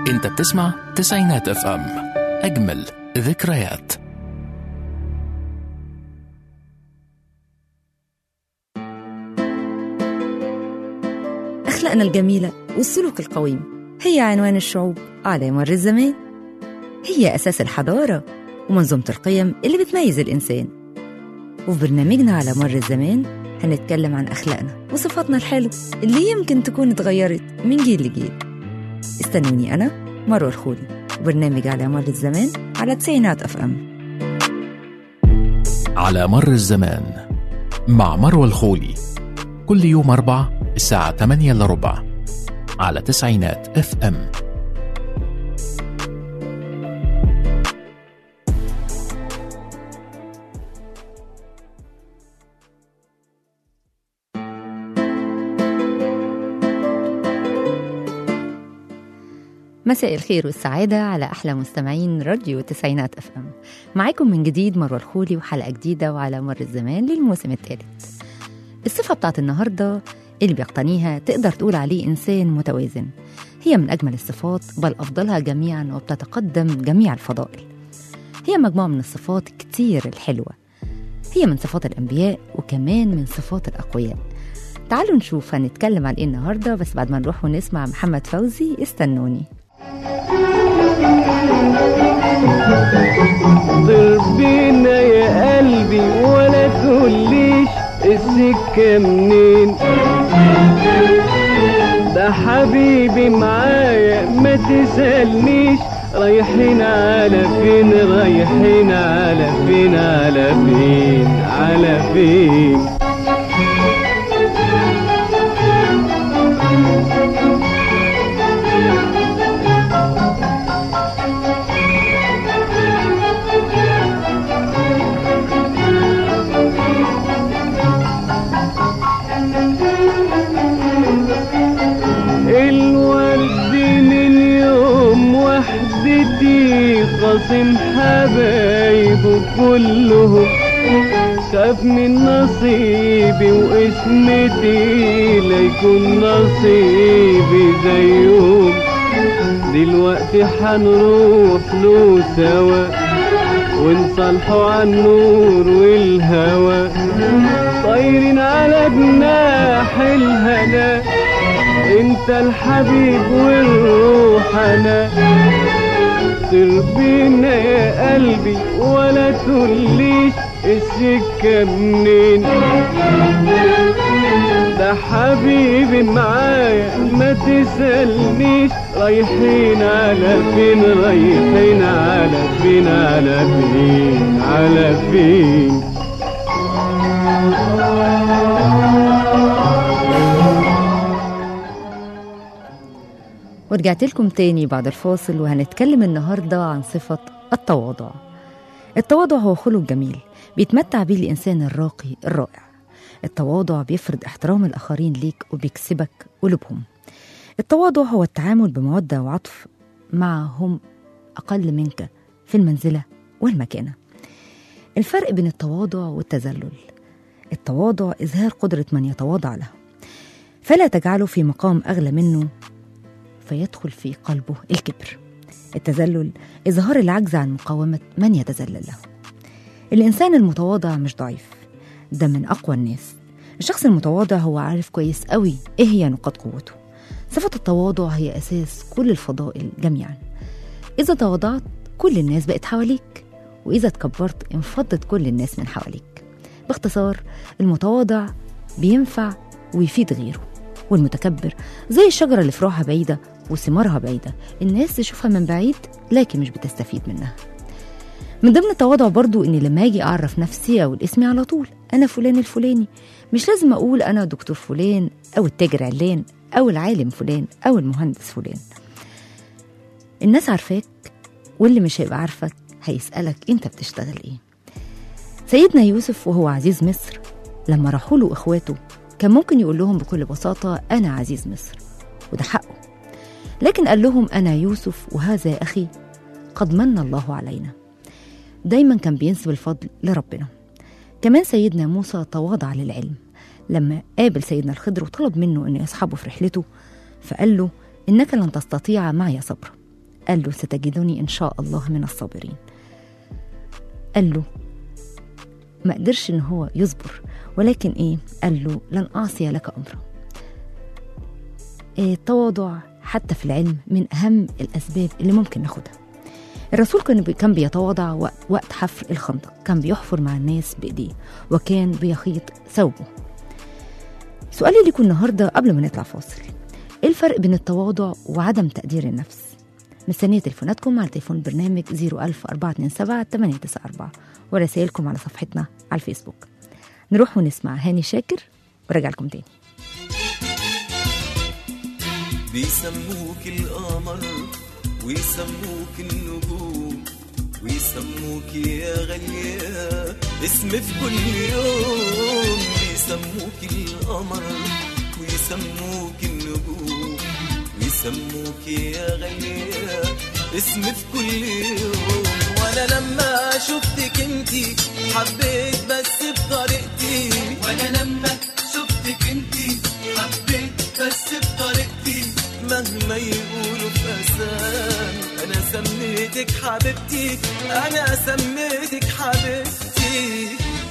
انت بتسمع تسعينات اف ام اجمل ذكريات أخلاقنا الجميلة والسلوك القويم هي عنوان الشعوب على مر الزمان هي أساس الحضارة ومنظومة القيم اللي بتميز الإنسان وفي برنامجنا على مر الزمان هنتكلم عن أخلاقنا وصفاتنا الحلوة اللي يمكن تكون اتغيرت من جيل لجيل استنوني أنا مروة الخولي وبرنامج على مر الزمان على تسعينات أف أم على مر الزمان مع مروى الخولي كل يوم أربع الساعة 8 إلا ربع على تسعينات اف ام مساء الخير والسعادة على أحلى مستمعين راديو تسعينات أف أم معاكم من جديد مروة الخولي وحلقة جديدة وعلى مر الزمان للموسم الثالث الصفة بتاعت النهاردة اللي بيقتنيها تقدر تقول عليه إنسان متوازن هي من أجمل الصفات بل أفضلها جميعا وبتتقدم جميع الفضائل هي مجموعة من الصفات كتير الحلوة هي من صفات الأنبياء وكمان من صفات الأقوياء تعالوا نشوف هنتكلم عن إيه النهاردة بس بعد ما نروح ونسمع محمد فوزي استنوني ضرب بينا يا قلبي ولا تقوليش السكة منين ده حبيبي معايا ما تسألنيش رايحين على فين رايحين على فين على فين على فين الورد من يوم وحدتي خصم حبايبه كلهم خاف من نصيبي واسمتي ليكون نصيبي زيهم دلوقتي حنروح له سوا ونصالحوا عن النور والهوى طايرين على جناح الهنا انت الحبيب والروح انا سر بينا يا قلبي ولا تقوليش السكة منين ده حبيبي معايا ما تسألنيش رايحين على فين رايحين على فين على فين على فين ورجعت لكم تاني بعد الفاصل وهنتكلم النهاردة عن صفة التواضع التواضع هو خلق جميل بيتمتع بيه الإنسان الراقي الرائع التواضع بيفرض احترام الآخرين ليك وبيكسبك قلوبهم التواضع هو التعامل بمودة وعطف معهم أقل منك في المنزلة والمكانة الفرق بين التواضع والتذلل التواضع إظهار قدرة من يتواضع له فلا تجعله في مقام أغلى منه فيدخل في قلبه الكبر التذلل إظهار العجز عن مقاومة من يتذلل له الإنسان المتواضع مش ضعيف ده من أقوى الناس الشخص المتواضع هو عارف كويس قوي إيه هي نقاط قوته صفة التواضع هي أساس كل الفضائل جميعا إذا تواضعت كل الناس بقت حواليك وإذا تكبرت انفضت كل الناس من حواليك باختصار المتواضع بينفع ويفيد غيره والمتكبر زي الشجرة اللي فروعها بعيدة وثمارها بعيدة الناس تشوفها من بعيد لكن مش بتستفيد منها من ضمن التواضع برضو اني لما اجي اعرف نفسي او اسمي على طول انا فلان الفلاني مش لازم اقول انا دكتور فلان او التاجر علان او العالم فلان او المهندس فلان الناس عارفاك واللي مش هيبقى عارفك هيسألك انت بتشتغل ايه سيدنا يوسف وهو عزيز مصر لما راحوا له اخواته كان ممكن يقول لهم بكل بساطة أنا عزيز مصر وده حقه لكن قال لهم أنا يوسف وهذا أخي قد من الله علينا دايما كان بينسب الفضل لربنا كمان سيدنا موسى تواضع للعلم لما قابل سيدنا الخضر وطلب منه أن يصحبه في رحلته فقال له إنك لن تستطيع معي صبرا قال له ستجدني إن شاء الله من الصابرين قال له ما قدرش إن هو يصبر ولكن إيه قال له لن أعصي لك أمرا إيه التواضع حتى في العلم من أهم الأسباب اللي ممكن ناخدها الرسول كان بي- كان بيتواضع وق- وقت حفر الخندق كان بيحفر مع الناس بإيديه وكان بيخيط ثوبه سؤالي ليكم النهاردة قبل ما نطلع فاصل إيه الفرق بين التواضع وعدم تقدير النفس مستنية تليفوناتكم على تليفون برنامج 01000 427 894 ورسائلكم على صفحتنا على الفيسبوك نروح ونسمع هاني شاكر ورجع لكم تاني بيسموك القمر ويسموك النجوم ويسموك يا غالية اسم في كل يوم بيسموك القمر ويسموك النجوم ويسموك يا غالية اسم في كل يوم وانا لما شفتك انتي حبيت بس بطريقتي وانا لما شفتك انتي حبيت بس بطريقتي مهما يقولوا في أسامي أنا سميتك حبيبتي أنا سميتك حبيبتي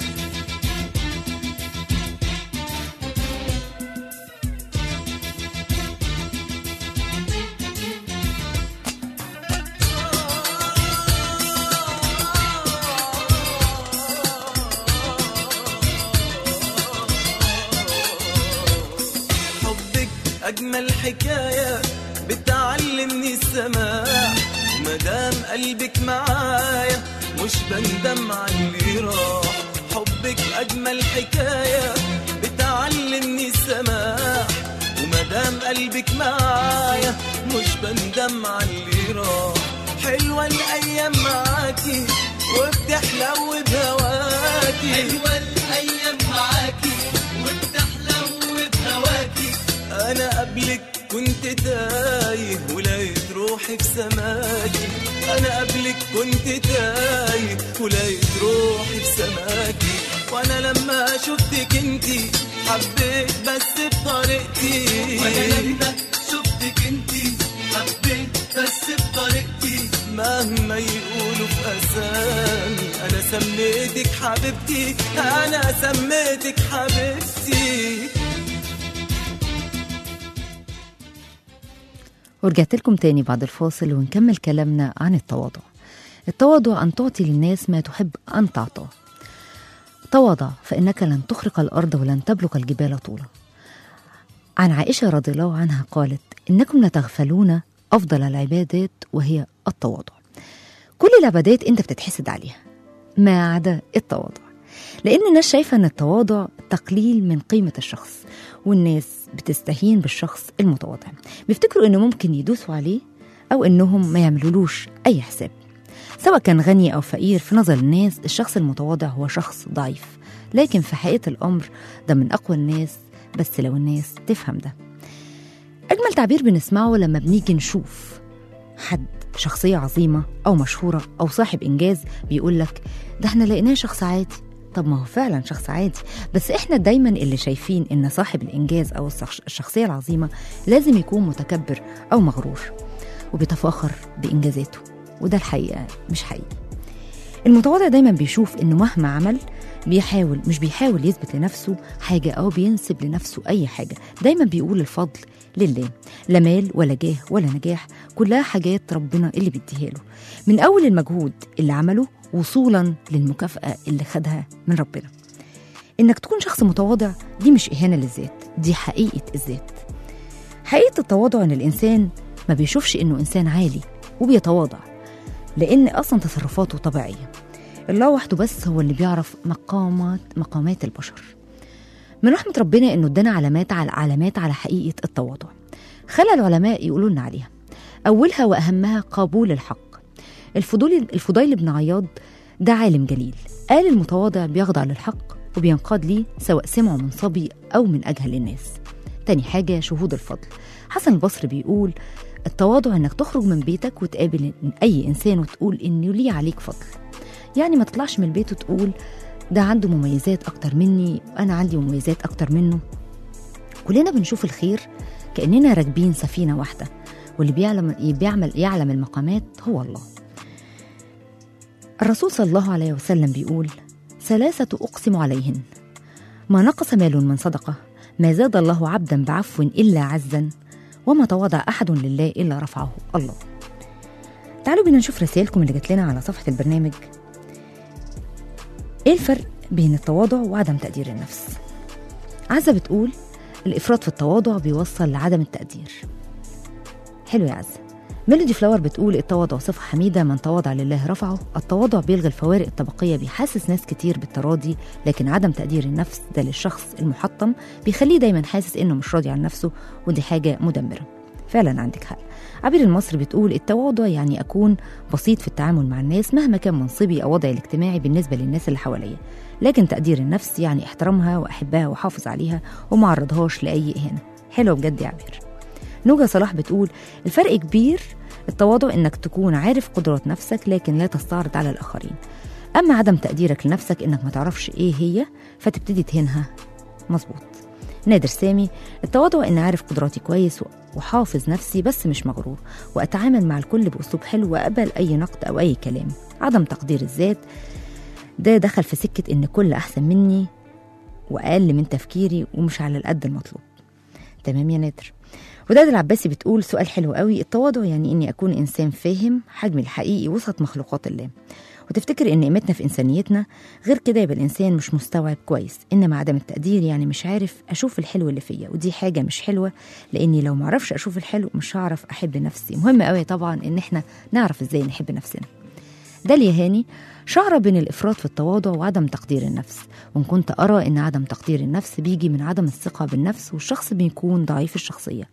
حبك أجمل حكاية بتعلمني السماع ومدام قلبك معايا مش بندم على اللي راح حبك أجمل حكاية بتعلمني السماع ومدام قلبك معايا مش بندم على اللي راح حلوة الأيام معاكي وبتحلو بهواكي حلوة الأيام معاكي وبتحلو بهواكي انا قبلك كنت تايه ولقيت روحي في سماكي انا قبلك كنت تايه ولقيت روحي في سماكي وانا لما شفتك انتي حبيت بس بطريقتي وانا لما شفتك انتي حبيت بس بطريقتي مهما يقولوا في اسامي انا سميتك حبيبتي انا سميتك حبيبتي ورجعت لكم تاني بعد الفاصل ونكمل كلامنا عن التواضع التواضع أن تعطي للناس ما تحب أن تعطاه تواضع فإنك لن تخرق الأرض ولن تبلغ الجبال طولا عن عائشة رضي الله عنها قالت إنكم لتغفلون أفضل العبادات وهي التواضع كل العبادات أنت بتتحسد عليها ما عدا التواضع لأن الناس شايفة أن التواضع تقليل من قيمة الشخص والناس بتستهين بالشخص المتواضع بيفتكروا أنه ممكن يدوسوا عليه أو أنهم ما يعملولوش أي حساب سواء كان غني أو فقير في نظر الناس الشخص المتواضع هو شخص ضعيف لكن في حقيقة الأمر ده من أقوى الناس بس لو الناس تفهم ده أجمل تعبير بنسمعه لما بنيجي نشوف حد شخصية عظيمة أو مشهورة أو صاحب إنجاز بيقول لك ده احنا لقيناه شخص عادي طب ما هو فعلا شخص عادي بس احنا دايما اللي شايفين ان صاحب الانجاز او الشخ- الشخصيه العظيمه لازم يكون متكبر او مغرور وبيتفاخر بانجازاته وده الحقيقه مش حقيقي المتواضع دايما بيشوف انه مهما عمل بيحاول مش بيحاول يثبت لنفسه حاجه او بينسب لنفسه اي حاجه دايما بيقول الفضل لله لا مال ولا جاه ولا نجاح كلها حاجات ربنا اللي بيديها له من اول المجهود اللي عمله وصولا للمكافاه اللي خدها من ربنا انك تكون شخص متواضع دي مش اهانه للذات دي حقيقه الذات حقيقه التواضع ان الانسان ما بيشوفش انه انسان عالي وبيتواضع لان اصلا تصرفاته طبيعيه الله وحده بس هو اللي بيعرف مقامات مقامات البشر من رحمه ربنا انه ادانا علامات على علامات على حقيقه التواضع خلى العلماء يقولوا لنا عليها اولها واهمها قبول الحق الفضول الفضيل بن عياض ده عالم جليل قال المتواضع بيخضع للحق وبينقاد ليه سواء سمعه من صبي أو من أجهل الناس تاني حاجة شهود الفضل حسن البصري بيقول التواضع انك تخرج من بيتك وتقابل اي انسان وتقول انه ليه عليك فضل يعني ما تطلعش من البيت وتقول ده عنده مميزات اكتر مني وانا عندي مميزات اكتر منه كلنا بنشوف الخير كاننا راكبين سفينه واحده واللي بيعلم بيعمل يعلم المقامات هو الله الرسول صلى الله عليه وسلم بيقول ثلاثة أقسم عليهن ما نقص مال من صدقة ما زاد الله عبدا بعفو إلا عزا وما تواضع أحد لله إلا رفعه الله تعالوا بينا نشوف رسائلكم اللي جات لنا على صفحة البرنامج إيه الفرق بين التواضع وعدم تقدير النفس عزة بتقول الإفراط في التواضع بيوصل لعدم التقدير حلو يا عزة ميلودي فلاور بتقول التواضع صفة حميدة من تواضع لله رفعه التواضع بيلغي الفوارق الطبقية بيحسس ناس كتير بالتراضي لكن عدم تقدير النفس ده للشخص المحطم بيخليه دايما حاسس انه مش راضي عن نفسه ودي حاجة مدمرة فعلا عندك حق عبير المصري بتقول التواضع يعني أكون بسيط في التعامل مع الناس مهما كان منصبي أو وضعي الاجتماعي بالنسبة للناس اللي حواليا لكن تقدير النفس يعني احترامها وأحبها وأحافظ عليها وما أعرضهاش لأي إهانة حلو بجد يا عبير نوجا صلاح بتقول الفرق كبير التواضع انك تكون عارف قدرات نفسك لكن لا تستعرض على الاخرين اما عدم تقديرك لنفسك انك ما تعرفش ايه هي فتبتدي تهينها مظبوط نادر سامي التواضع ان عارف قدراتي كويس وحافظ نفسي بس مش مغرور واتعامل مع الكل باسلوب حلو واقبل اي نقد او اي كلام عدم تقدير الذات ده دخل في سكه ان كل احسن مني واقل من تفكيري ومش على القد المطلوب تمام يا نادر وداد العباسي بتقول سؤال حلو قوي التواضع يعني اني اكون انسان فاهم حجمي الحقيقي وسط مخلوقات الله وتفتكر ان قيمتنا في انسانيتنا غير كده يبقى الانسان مش مستوعب كويس انما عدم التقدير يعني مش عارف اشوف الحلو اللي فيا ودي حاجه مش حلوه لاني لو معرفش اشوف الحلو مش هعرف احب نفسي مهم قوي طبعا ان احنا نعرف ازاي نحب نفسنا داليا هاني شعر بين الإفراط في التواضع وعدم تقدير النفس وإن كنت أرى إن عدم تقدير النفس بيجي من عدم الثقة بالنفس والشخص بيكون ضعيف الشخصية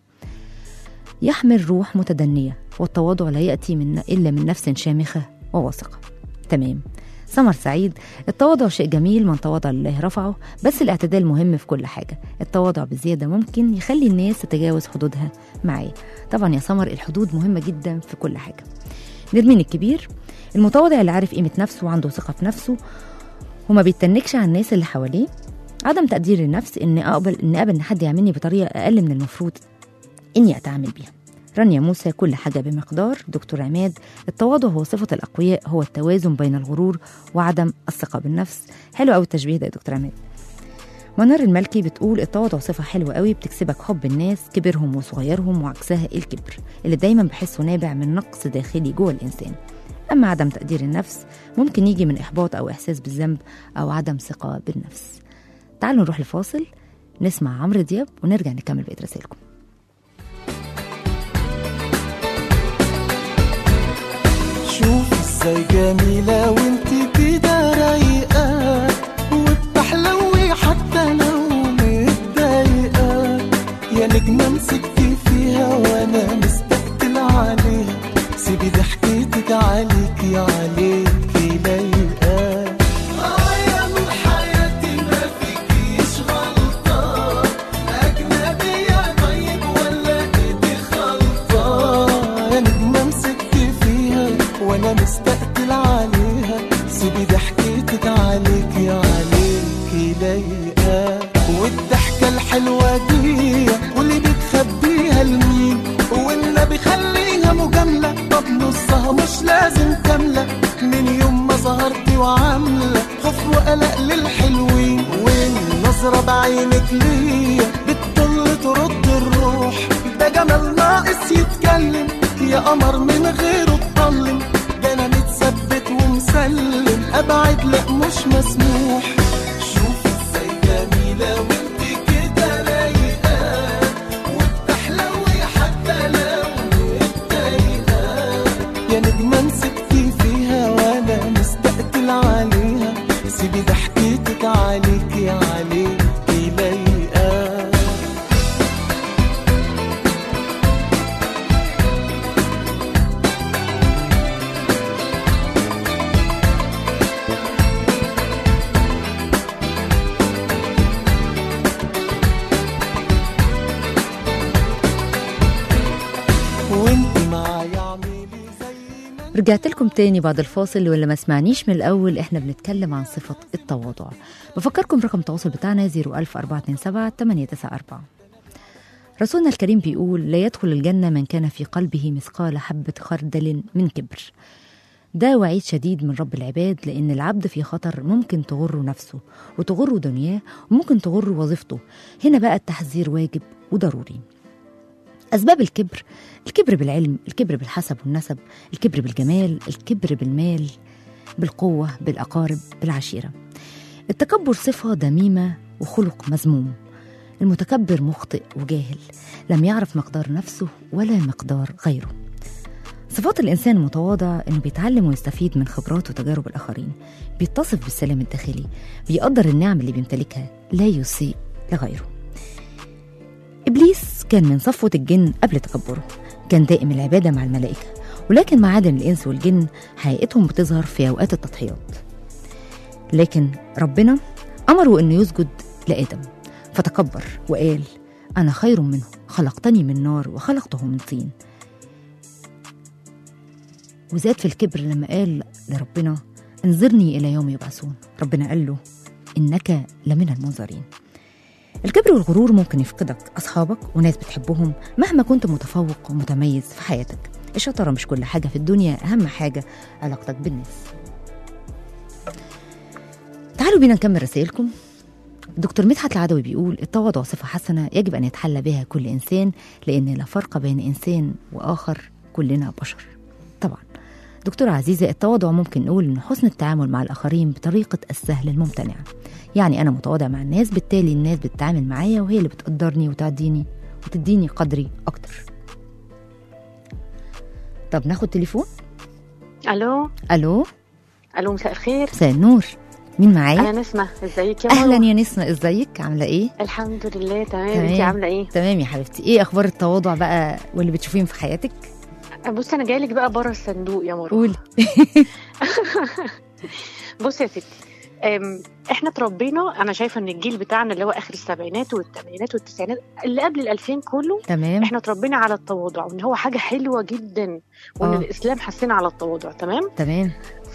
يحمل روح متدنية والتواضع لا يأتي من إلا من نفس شامخة وواثقة تمام سمر سعيد التواضع شيء جميل من تواضع لله رفعه بس الاعتدال مهم في كل حاجة التواضع بزيادة ممكن يخلي الناس تتجاوز حدودها معاه طبعا يا سمر الحدود مهمة جدا في كل حاجة نرمين الكبير المتواضع اللي عارف قيمة نفسه وعنده ثقة في نفسه وما بيتنكش على الناس اللي حواليه عدم تقدير النفس ان اقبل ان اقبل ان حد يعاملني بطريقه اقل من المفروض اني اتعامل بيها رانيا موسى كل حاجه بمقدار دكتور عماد التواضع هو صفه الاقوياء هو التوازن بين الغرور وعدم الثقه بالنفس حلو قوي التشبيه ده يا دكتور عماد منار الملكي بتقول التواضع صفة حلوة قوي بتكسبك حب الناس كبرهم وصغيرهم وعكسها الكبر اللي دايما بحسه نابع من نقص داخلي جوه الإنسان أما عدم تقدير النفس ممكن يجي من إحباط أو إحساس بالذنب أو عدم ثقة بالنفس تعالوا نروح لفاصل نسمع عمرو دياب ونرجع نكمل بقية رسائلكم شوف ازاي جميلة وانت كده رايقة وبتحلوي حتى لو متضايقة يا نجمة مسكتي فيها وانا مستقتل عليها سيبي ضحكتك عليكي عليكي لايقة آه يا من حياتي ما فيكيش غلطة أجنبية طيب ولا إيدي خلطة يا نجمة مسكتي فيها وأنا مستقتل عليها سيبي ضحكتك عليكي عليكي لايقة والضحكة الحلوة دي واللي بتخبيها لمين والنبي خليها مجاملة طب نصها مش لازم كاملة من يوم ما ظهرتي وعاملة خوف وقلق للحلوين والنظرة بعينك ليا بتطل ترد الروح ده جمال ناقص يتكلم يا قمر من غيره اتطلم ده انا متثبت ومسلم ابعد لا مش مسموح شوف ازاي جميلة وانت كده رايقة وبتحلوي حتى لو متضايقة يا نجمة مسكتي فيها وانا مستقتل عليها سيبي ضحكتك عليكي عليكي لايقة وانت معايا اعملي زي ما رجعت لكم تاني بعد الفاصل واللي ما سمعنيش من الأول إحنا بنتكلم عن صفة التواضع بفكركم رقم التواصل بتاعنا 01427 894 رسولنا الكريم بيقول لا يدخل الجنة من كان في قلبه مثقال حبة خردل من كبر ده وعيد شديد من رب العباد لأن العبد في خطر ممكن تغره نفسه وتغره دنياه وممكن تغره وظيفته هنا بقى التحذير واجب وضروري أسباب الكبر الكبر بالعلم الكبر بالحسب والنسب الكبر بالجمال الكبر بالمال بالقوة بالأقارب بالعشيرة التكبر صفة دميمة وخلق مذموم المتكبر مخطئ وجاهل لم يعرف مقدار نفسه ولا مقدار غيره صفات الإنسان المتواضع إنه بيتعلم ويستفيد من خبرات وتجارب الآخرين بيتصف بالسلام الداخلي بيقدر النعم اللي بيمتلكها لا يسيء لغيره إبليس كان من صفوة الجن قبل تكبره كان دائم العبادة مع الملائكة ولكن مع عدم الإنس والجن حقيقتهم بتظهر في أوقات التضحيات لكن ربنا أمره أنه يسجد لآدم فتكبر وقال أنا خير منه خلقتني من نار وخلقته من طين وزاد في الكبر لما قال لربنا انظرني إلى يوم يبعثون ربنا قال له إنك لمن المنظرين الكبر والغرور ممكن يفقدك أصحابك وناس بتحبهم مهما كنت متفوق ومتميز في حياتك الشطارة مش كل حاجة في الدنيا أهم حاجة علاقتك بالناس تعالوا بينا نكمل رسائلكم دكتور مدحت العدوي بيقول التواضع صفة حسنة يجب أن يتحلى بها كل إنسان لأن لا فرق بين إنسان وآخر كلنا بشر طبعا دكتورة عزيزة التواضع ممكن نقول إن حسن التعامل مع الآخرين بطريقة السهل الممتنع يعني أنا متواضع مع الناس بالتالي الناس بتتعامل معايا وهي اللي بتقدرني وتعديني وتديني قدري أكتر طب ناخد تليفون الو ألو الو مساء الخير مساء النور مين معايا انا نسمه ازيك يا أهلا مروة؟ يا نسمة إزيك عاملة إيه الحمد لله تمام تمام. انت عامله ايه تمام يا حبيبتي إيه أخبار التواضع بقى واللي بتشوفيهم في حياتك بصي انا جايلك بقى بره الصندوق يا مروه قولي بصي يا ستي أم، احنا اتربينا انا شايفه ان الجيل بتاعنا اللي هو اخر السبعينات والثمانينات والتسعينات اللي قبل الألفين كله تمام احنا اتربينا على التواضع وان هو حاجه حلوه جدا وان آه. الاسلام حسنا على التواضع تمام تمام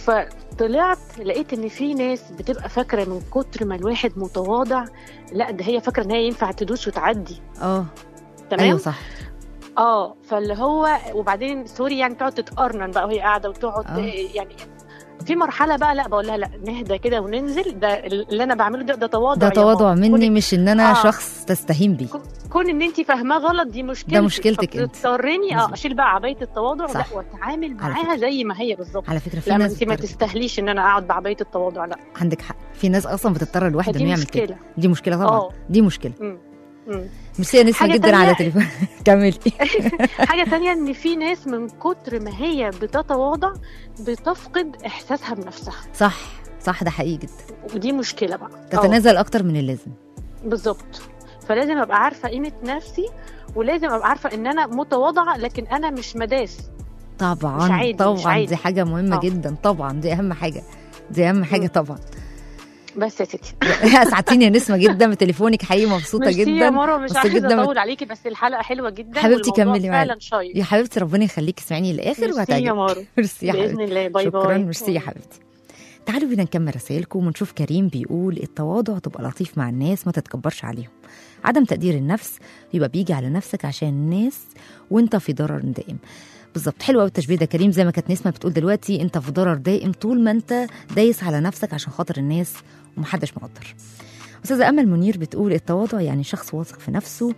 فطلعت لقيت ان في ناس بتبقى فاكره من كتر ما الواحد متواضع لا ده هي فاكره ان هي ينفع تدوس وتعدي اه تمام ايوه صح اه فاللي هو وبعدين سوري يعني تقعد تتقرنن بقى وهي قاعده وتقعد آه. يعني في مرحله بقى لا بقول لها لا نهدى كده وننزل ده اللي انا بعمله ده ده تواضع ده يا تواضع ماما. مني كون- مش ان انا آه. شخص تستهين بيه كون ان انت فاهماه غلط دي مشكلتك ده مشكلتك انت. فبتضطرني اه بالظبط. اشيل بقى عبايه التواضع لا صح. واتعامل على معاها زي ما هي بالظبط على فكره في لا ما ناس انت ما بتر- تستاهليش ان انا اقعد بعبايه التواضع لا عندك حق في ناس اصلا بتضطر الواحد فدي انه يعمل كده مشكله دي مشكله طبعا اه. دي مشكله مم. مم. ميرسي يا نسمه حاجة جدا تانية- على تليفون كملي حاجه تانية ان في ناس من كتر ما هي بتتواضع بتفقد احساسها بنفسها صح صح ده حقيقي جدا ودي مشكله بقى اه. تتنازل اكتر من اللازم بالظبط فلازم ابقى عارفه قيمه نفسي ولازم ابقى عارفه ان انا متواضعه لكن انا مش مداس طبعا مش عادي، مش طبعا عادي. دي حاجه مهمه اه. جدا طبعا دي اهم حاجه دي اهم حاجه مم. طبعا بس يا ستي اسعدتيني يا نسمه جدا بتليفونك حقيقي مبسوطه ميرسي يا جدا مروه مش بس عايزه جدا اطول عليكي بس الحلقه حلوه جدا حبيبتي والموضوع كملي معايا. فعلا شيق يا حبيبتي ربنا يخليكي اسمعيني للاخر ميرسي يا وهتعجبك مارو ميرسي يا حبيبتي باذن الله باي شكرا باي ميرسي يا حبيبتي تعالوا بينا نكمل رسائلكم ونشوف كريم بيقول التواضع تبقى لطيف مع الناس ما تتكبرش عليهم عدم تقدير النفس يبقى بيجي على نفسك عشان الناس وانت في ضرر دائم بالظبط حلو قوي التشبيه ده كريم زي ما كانت نسمه بتقول دلوقتي انت في ضرر دائم طول ما انت دايس على نفسك عشان خاطر الناس ومحدش مقدر استاذه امل منير بتقول التواضع يعني شخص واثق في نفسه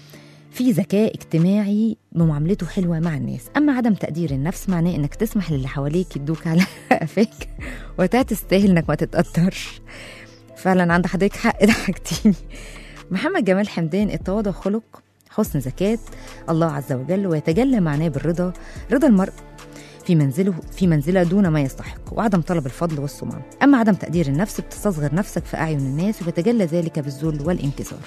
في ذكاء اجتماعي بمعاملته حلوه مع الناس اما عدم تقدير النفس معناه انك تسمح للي حواليك يدوك على قفاك وقتها تستاهل انك ما تتقدرش فعلا عند حضرتك حق ضحكتيني محمد جمال حمدان التواضع خلق حسن زكاة الله عز وجل ويتجلى معناه بالرضا رضا المرء في منزله في منزله دون ما يستحق وعدم طلب الفضل والسمعه اما عدم تقدير النفس بتستصغر نفسك في اعين الناس ويتجلى ذلك بالذل والانكسار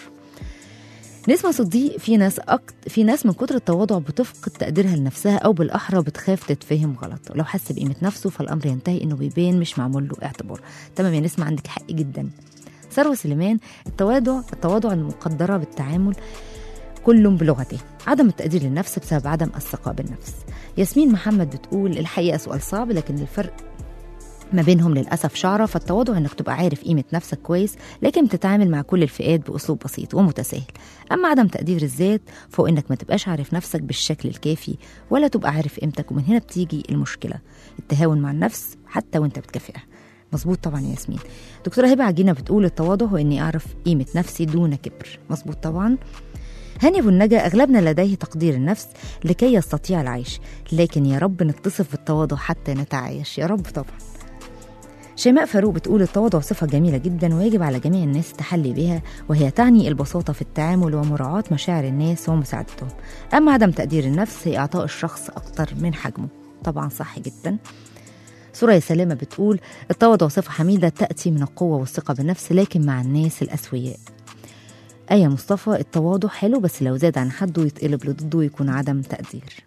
نسمة صديق في ناس أكت... في ناس من كتر التواضع بتفقد تقديرها لنفسها أو بالأحرى بتخاف تتفهم غلط ولو حس بقيمة نفسه فالأمر ينتهي إنه بيبان مش معمول له اعتبار تمام يا نسمة عندك حق جدا ثروة سليمان التواضع التواضع المقدرة بالتعامل كل بلغته عدم التقدير للنفس بسبب عدم الثقة بالنفس ياسمين محمد بتقول الحقيقة سؤال صعب لكن الفرق ما بينهم للأسف شعرة فالتواضع إنك تبقى عارف قيمة نفسك كويس لكن بتتعامل مع كل الفئات بأسلوب بسيط ومتساهل أما عدم تقدير الذات فهو إنك ما تبقاش عارف نفسك بالشكل الكافي ولا تبقى عارف قيمتك ومن هنا بتيجي المشكلة التهاون مع النفس حتى وإنت بتكافئها مظبوط طبعا يا ياسمين دكتورة هبة عجينة بتقول التواضع هو إني أعرف قيمة نفسي دون كبر مظبوط طبعا هاني أبو النجا أغلبنا لديه تقدير النفس لكي يستطيع العيش لكن يا رب نتصف بالتواضع حتى نتعايش يا رب طبعا شيماء فاروق بتقول التواضع صفة جميلة جدا ويجب على جميع الناس التحلي بها وهي تعني البساطة في التعامل ومراعاة مشاعر الناس ومساعدتهم أما عدم تقدير النفس هي إعطاء الشخص أكتر من حجمه طبعا صح جدا سوريا سلامة بتقول التواضع صفة حميدة تأتي من القوة والثقة بالنفس لكن مع الناس الأسوياء آية مصطفى التواضع حلو بس لو زاد عن حده يتقلب لضده يكون عدم تقدير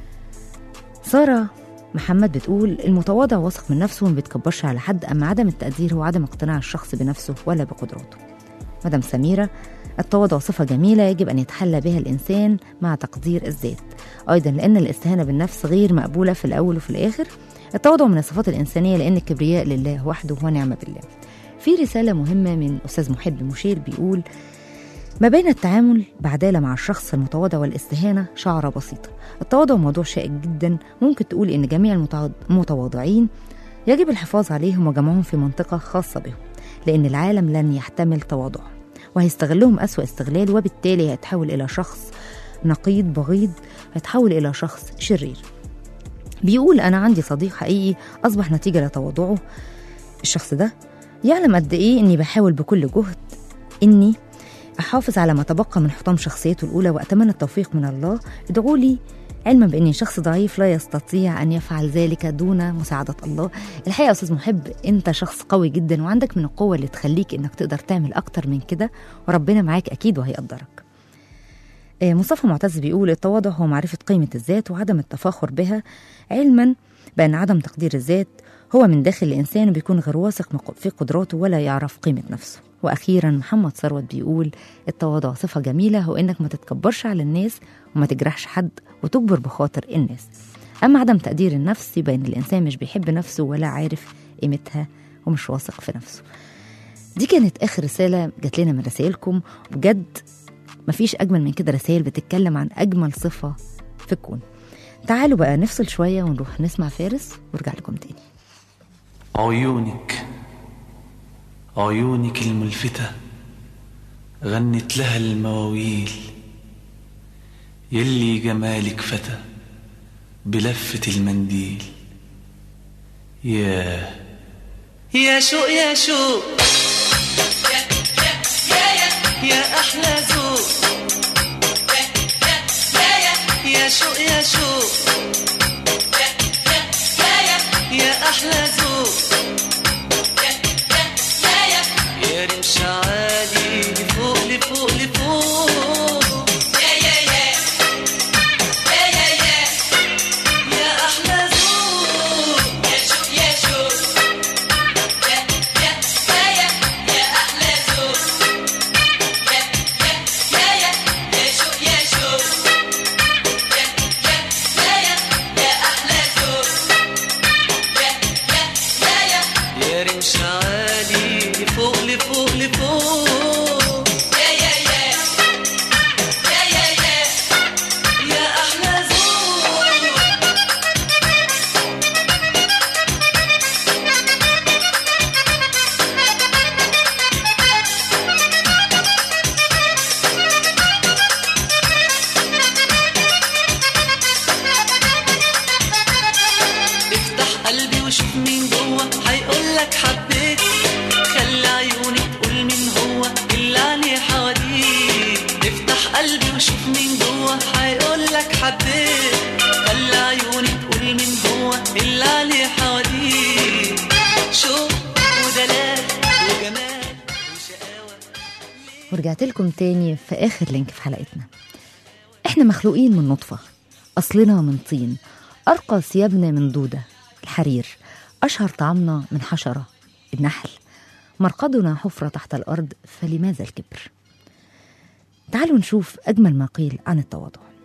سارة محمد بتقول المتواضع واثق من نفسه وما بيتكبرش على حد أما عدم التقدير هو عدم اقتناع الشخص بنفسه ولا بقدراته مدام سميرة التواضع صفة جميلة يجب أن يتحلى بها الإنسان مع تقدير الذات أيضا لأن الاستهانة بالنفس غير مقبولة في الأول وفي الآخر التواضع من الصفات الإنسانية لأن الكبرياء لله وحده ونعم بالله في رسالة مهمة من أستاذ محب مشير بيقول ما بين التعامل بعدالة مع الشخص المتواضع والاستهانة شعرة بسيطة التواضع موضوع شائك جدا ممكن تقول إن جميع المتواض- المتواضعين يجب الحفاظ عليهم وجمعهم في منطقة خاصة بهم لأن العالم لن يحتمل تواضع وهيستغلهم أسوأ استغلال وبالتالي هيتحول إلى شخص نقيض بغيض هيتحول إلى شخص شرير بيقول أنا عندي صديق حقيقي أصبح نتيجة لتواضعه الشخص ده يعلم قد إيه إني بحاول بكل جهد إني أحافظ على ما تبقى من حطام شخصيته الأولى وأتمنى التوفيق من الله ادعوا لي علما بإني شخص ضعيف لا يستطيع أن يفعل ذلك دون مساعدة الله الحقيقة يا أستاذ محب أنت شخص قوي جدا وعندك من القوة اللي تخليك إنك تقدر تعمل أكتر من كده وربنا معاك أكيد وهيقدرك آه، مصطفى معتز بيقول التواضع هو معرفة قيمة الذات وعدم التفاخر بها علما بأن عدم تقدير الذات هو من داخل الإنسان بيكون غير واثق من- في قدراته ولا يعرف قيمة نفسه وأخيرا محمد ثروت بيقول التواضع صفة جميلة هو إنك ما تتكبرش على الناس وما تجرحش حد وتجبر بخاطر الناس أما عدم تقدير النفس يبقى إن الإنسان مش بيحب نفسه ولا عارف قيمتها ومش واثق في نفسه دي كانت آخر رسالة جات لنا من رسائلكم بجد مفيش أجمل من كده رسائل بتتكلم عن أجمل صفة في الكون تعالوا بقى نفصل شوية ونروح نسمع فارس وارجع لكم تاني عيونك عيونك الملفتة غنت لها المواويل يلي جمالك فتى بلفة المنديل يا يا شوق يا شوق يا أحلى ذوق يا شوق يا شوق يا أحلى ذوق يا رمش عالي لفوق لفوق لفوق يا يا يا يا يا يا يا أحلى ذوق يا شوق يا شوق يا يا يا يا يا أحلى ذوق يا يا يا يا يا شوق يا شوق يا يا يا يا يا أحلى ذوق يا يا يا يا يا رمش عالي لفوق لفوق لفوق يا يا يا يا يا يا يا أحلى ذوق افتح قلبي وشوف مين جوه هيقول لك حبيت خلي عيوني تقول مين هو اللي عليه حواديت افتح قلبي وشوف مين جوه هيقول لك حبيت خلي عيوني تقول مين هو اللي عليه حواديت شوق ودلال وجمال وشقاوة ورجعت لكم تاني في آخر لينك في حلقتنا إحنا مخلوقين من نطفة أصلنا من طين أرقى ثيابنا من دودة الحرير أشهر طعامنا من حشرة النحل مرقدنا حفرة تحت الأرض فلماذا الكبر؟ تعالوا نشوف أجمل ما قيل عن التواضع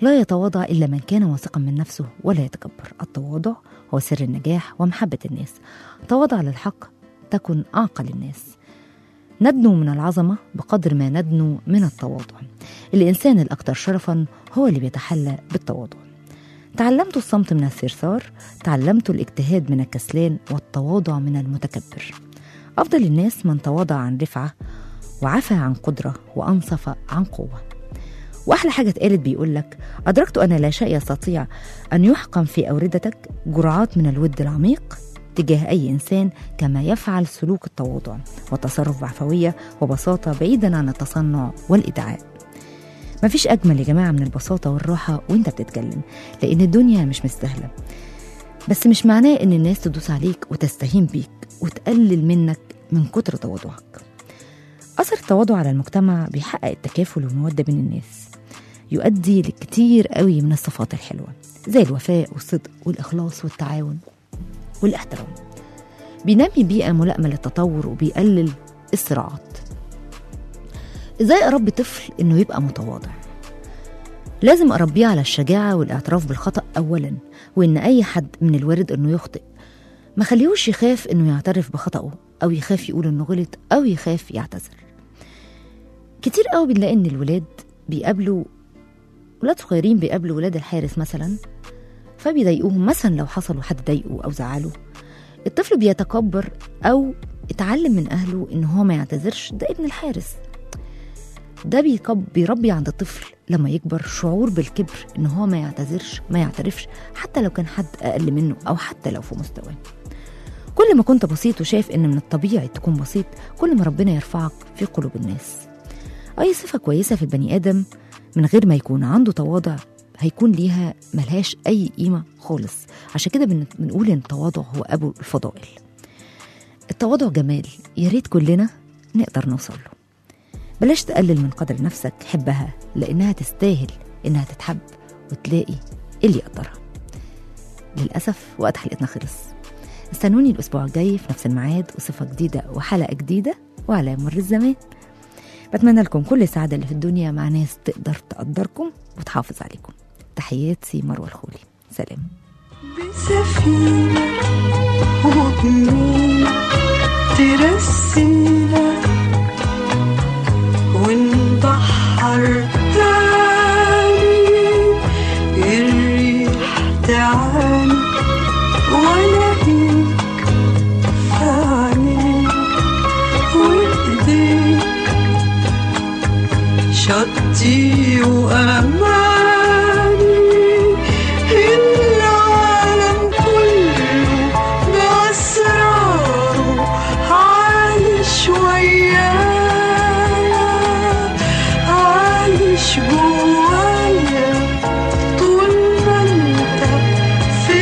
لا يتواضع إلا من كان واثقا من نفسه ولا يتكبر التواضع هو سر النجاح ومحبة الناس تواضع للحق تكن أعقل الناس ندنو من العظمة بقدر ما ندنو من التواضع الإنسان الأكثر شرفا هو اللي بيتحلى بالتواضع تعلمت الصمت من الثرثار تعلمت الاجتهاد من الكسلان والتواضع من المتكبر أفضل الناس من تواضع عن رفعة وعفى عن قدرة وأنصف عن قوة وأحلى حاجة اتقالت بيقول لك أدركت أن لا شيء يستطيع أن يحقن في أوردتك جرعات من الود العميق تجاه أي إنسان كما يفعل سلوك التواضع وتصرف بعفوية وبساطة بعيدا عن التصنع والإدعاء مفيش أجمل يا جماعة من البساطة والراحة وانت بتتكلم لأن الدنيا مش مستاهلة بس مش معناه إن الناس تدوس عليك وتستهين بيك وتقلل منك من كتر تواضعك أثر التواضع على المجتمع بيحقق التكافل والمودة بين الناس يؤدي لكتير قوي من الصفات الحلوة زي الوفاء والصدق والإخلاص والتعاون والاحترام بينمي بيئة ملائمة للتطور وبيقلل الصراعات ازاي اربي طفل انه يبقى متواضع لازم اربيه على الشجاعة والاعتراف بالخطأ اولا وان اي حد من الوارد انه يخطئ ما خليهوش يخاف انه يعترف بخطأه او يخاف يقول انه غلط او يخاف يعتذر كتير قوي بنلاقي ان الولاد بيقابلوا ولاد صغيرين بيقابلوا ولاد الحارس مثلا فبيضايقوهم مثلا لو حصل وحد ضايقه او زعله الطفل بيتكبر او اتعلم من اهله ان هو ما يعتذرش ده ابن الحارس ده بيكب بيربي عند الطفل لما يكبر شعور بالكبر ان هو ما يعتذرش ما يعترفش حتى لو كان حد اقل منه او حتى لو في مستواه كل ما كنت بسيط وشايف ان من الطبيعي تكون بسيط كل ما ربنا يرفعك في قلوب الناس اي صفه كويسه في البني ادم من غير ما يكون عنده تواضع هيكون ليها ملهاش اي قيمه خالص عشان كده بن- بنقول ان التواضع هو ابو الفضائل التواضع جمال يا ريت كلنا نقدر نوصل له بلاش تقلل من قدر نفسك حبها لانها تستاهل انها تتحب وتلاقي اللي يقدرها للاسف وقت حلقتنا خلص استنوني الاسبوع الجاي في نفس الميعاد وصفه جديده وحلقه جديده وعلى مر الزمان بتمنى لكم كل السعاده اللي في الدنيا مع ناس تقدر تقدركم وتحافظ عليكم تحياتي مروه الخولي سلام بسفينة وبنور ترسينا ونبحر تاني الريح تعاني والاقيك في عينيك وايديك شطي وأماني العالم كله بأسراره عايش ويايا عايش جوايا طول ما انت في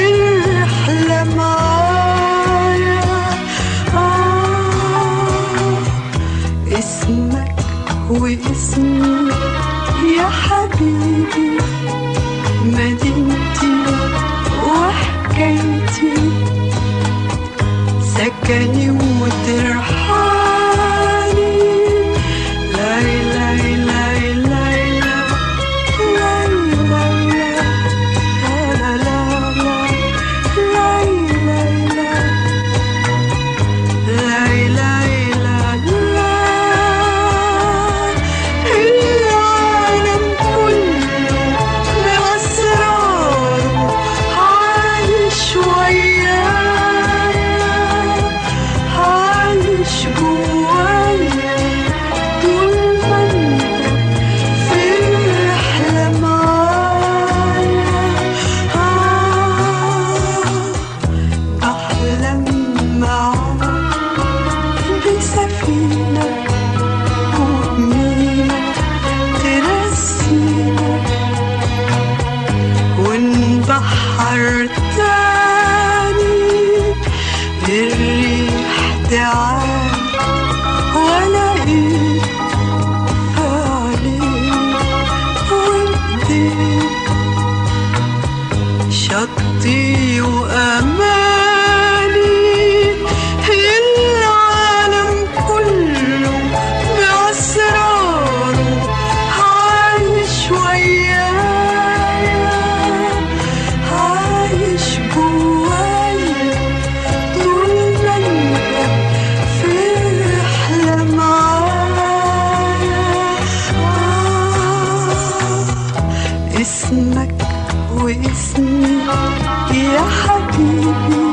اسمك واسمي يا حبيبي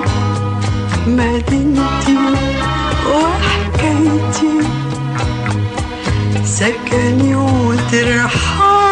مدينتي وحكايتي سكني وترحالي